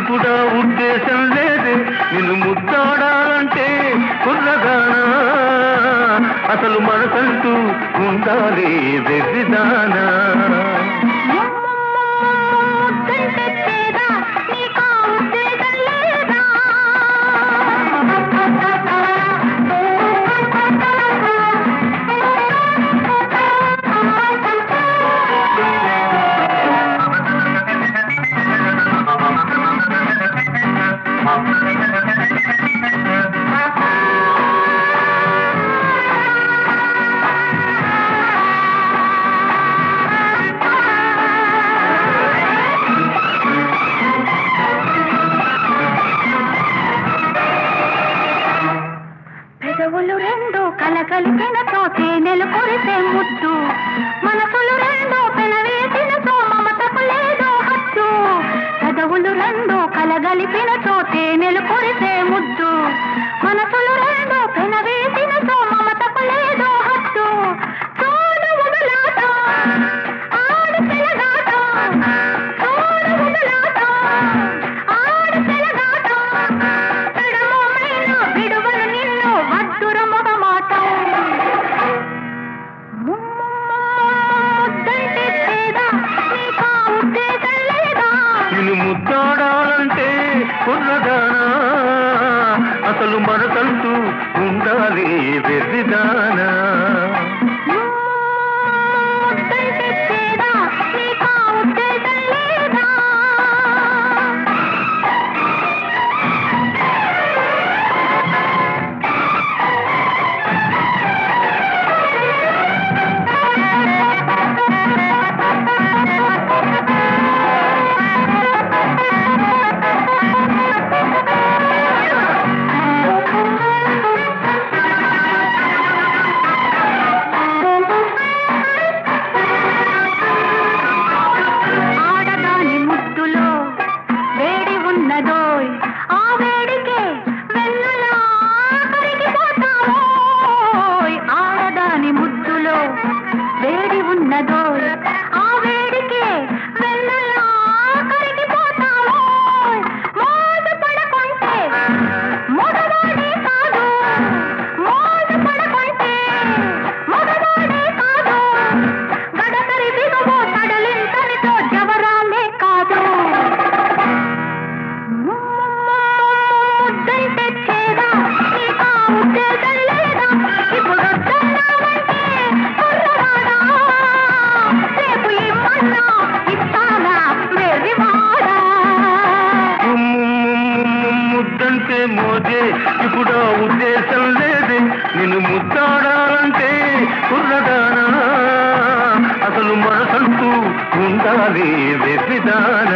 ఇప్పుడు ఉద్దేశం లేదే నిన్ను ముద్దాడాలంటే కుర్రదానా అసలు మనసంటూ ఉండాలి వెర్రిదానా ముద్దంటే చేదా నీకా ఉద్దేశం లేదా పెదవులు రెండు కలకలిపిన తోటే నెలు కొరిసే ముద్దు మనసులు రెండు పెనవేసిన తో మమతకు లేదో హద్దు పెదవులు రెండు కలగలిపిన తోటే నెలు కొరిసే ముద్దు మనసులు రెండు పెనవేసిన తో మమతకు లేదో హద్దు తోడు వదలాట ఆడు పిల్లగాట తోడు వదలాట ఆడు పిల్లగాట పెడమోమైన విడువలు నిన్ను వద్దుర మొగమాట ముద్దంటే చేదా నీకా ఉద్దేశం లేదా నిన్ను ముద్దాడాలంటే కుర్రదానా అసలు మనసంటూ ఉండాలి వెర్రిదానా ముద్దంటే చేదా నీకా ఉద్దేశం లేదా ఆడదాని ముద్దులో వేడి ఉన్నదోయ్ ఆ వేడికే వెన్నలా కరిగిపోతావోయ్ ఆడదాని ముద్దులో వేడి ఉన్నదోయ్ ఆ వేడికే వెన్నలా కరిగిపోతావోయ్ మోజు పడకుంటే మగవాడే కాదు మోజు పడకుంటే మగవాడే కాదు గడసరి దిగువో తడలింతనితో జవరాలే కాదు ముద్దంటే చేదా నీకా ఉద్దేశం లేదా ఇప్పుడు వద్దన్నావంటే కుర్రవాడా రేపు ఇమ్మన్నా ఇస్తానా వెర్రివాడా ముద్దంటే మోజే ఇప్పుడు ఆ ఉద్దేశం లేదే నిన్ను ముద్దాడాలంటే కుర్రదానా అసలు మనసంటూ ఉండాలి వెర్రిదానా